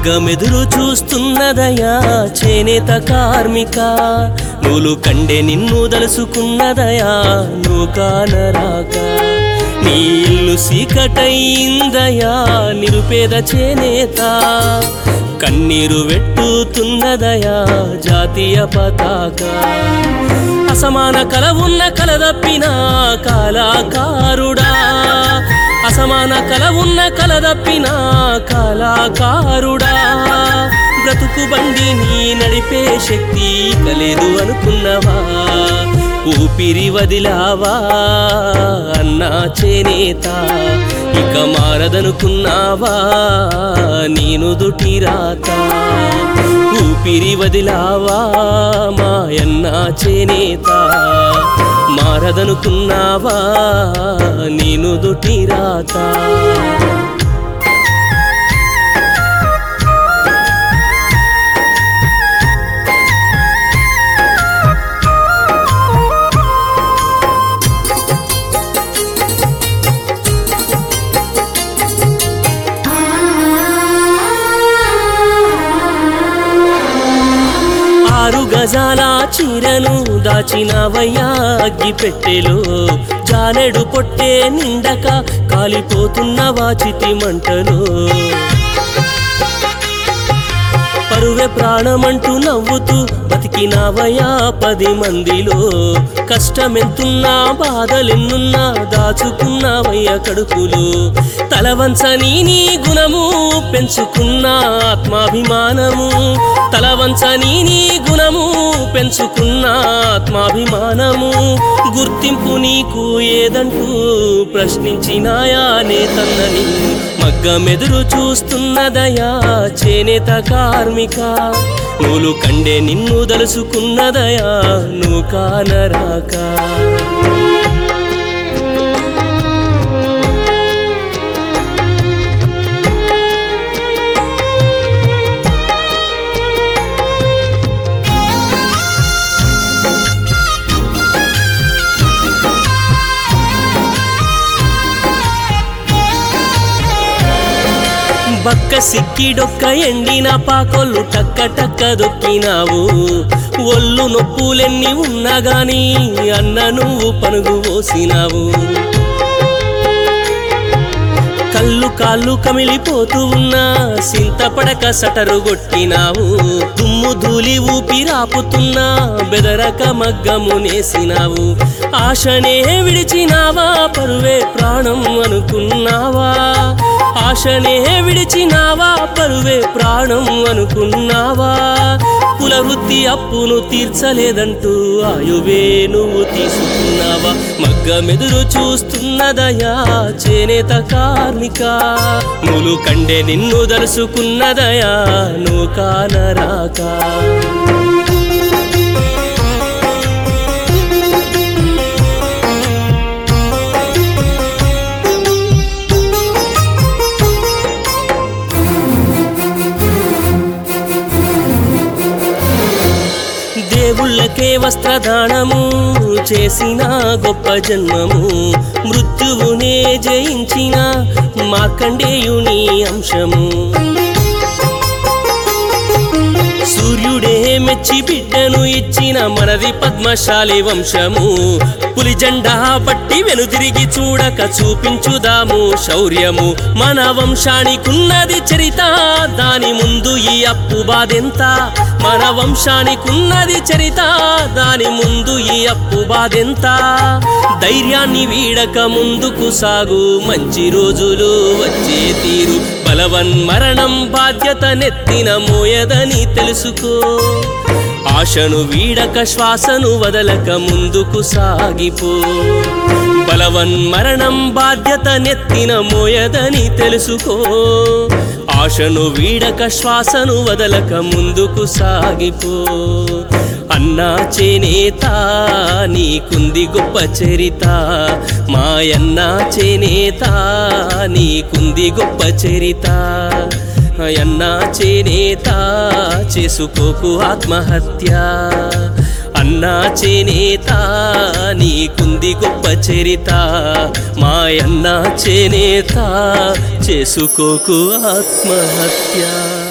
మగ్గమెదురు చూస్తున్నదయా చేనేత కార్మిక నూలు కండే నిన్ను దలుసుకున్నదయా నువ్వు కానరాక నీ ఇల్లు సీకటయిందయా నిరుపేద చేనేత కన్నీరు వెట్టుతున్నదయా జాతీయ పతాక అసమాన కల ఉన్న కల తప్పిన కళాకారుడా అసమాన కల ఉన్న కల తప్పిన కళాకారుడా బ్రతుకు బండిని నడిపే శక్తి కలేదు అనుకున్నవా ఊపిరి వదిలావా అన్నా చేనేత ఇక మారదనుకున్నావా నేను దుటిరాత ఊపిరి వదిలావా మాయన్నా చేనేత మారదనుకున్నావా నేను దుటిరాత ఆరు గజాల చీరను దాచినవయ్యా అగ్గి పెట్టెలో జానెడు పొట్టే నిండక కాలిపోతున్న వాచితి మంటలో పరువే ప్రాణమంటూ నవ్వుతూ బతికినావయ్యా పది మందిలో కష్టమెంతున్నా బాధలెన్నున్నా దాచుకున్నావయ్యా కడుపులో తలవంచని నీ గుణము పెంచుకున్న ఆత్మాభిమానము తలవంచని నీ గుణము పెంచుకున్న ఆత్మాభిమానము గుర్తింపు నీకు ఏదంటూ ప్రశ్నించినాయా నేతన్న నిన్ను మగ్గమెదురు చూస్తున్నదయా చేనేత కార్మిక నూలు కండే నిన్ను దలుసుకున్నదయా నువ్వు కానరాక బక్క సిక్కిడొక్క ఎండిన పాకొల్లు టక్క టక్క దొక్కినావు ఒళ్ళు నొప్పులెన్ని ఉన్నా గాని అన్న నువ్వు పనుగు పోసినావు కళ్ళు కాళ్ళు కమిలిపోతూ ఉన్నా సింతపడక సటరు కొట్టినావు దుమ్ము ధూళి ఊపిరాపుతున్నా బెదరక మగ్గము నేసినావు ఆశనే విడిచినావా పరువే ప్రాణం అనుకున్నావా ఆశనే విడిచినావా పరువే ప్రాణం అనుకున్నావా కుల వృత్తి అప్పును తీర్చలేదంటూ ఆయువే నువ్వు తీసుకున్నావా మగ్గమెదురు చూస్తున్నదయా చేనేత కార్మిక నువ్వు కండే నిన్ను దలుసుకున్నదయా నువ్వు కానరాక దేవుళ్ళకే వస్త్రదానము చేసిన గొప్ప జన్మము మృత్యువునే జయించిన మార్కండేయుని అంశము సూర్యుడే మెచ్చి బిడ్డను ఇచ్చిన మనది పద్మశాలి వంశము పులి జెండా పట్టి వెనుదిరిగి చూడక చూపించుదాము శౌర్యము మన వంశానికున్నది చరిత దాని ముందు ఈ అప్పు బాధెంత మన వంశానికున్నది చరిత దాని ముందు ఈ అప్పు బాధెంత ధైర్యాన్ని వీడక ముందుకు సాగు మంచి రోజులు వచ్చే తీరు బలవన్ మరణం బాధ్యత నెత్తిన మోయదని తెలుసుకో ఆశను వీడక శ్వాసను వదలక ముందుకు సాగిపో బలవన్ మరణం బాధ్యత నెత్తిన మోయదని తెలుసుకో ఆశను వీడక శ్వాసను వదలక ముందుకు సాగిపో అన్నా చేనేత నీకుంది గొప్ప చరిత మాయన్నా చేనేత నీకుంది గొప్ప చరిత అన్నా చేనేత చేసుకోకు ఆత్మహత్య అన్నా చేనేత నీకుంది గొప్ప చరిత మాయన్నా చేనేత చేసుకోకు ఆత్మహత్య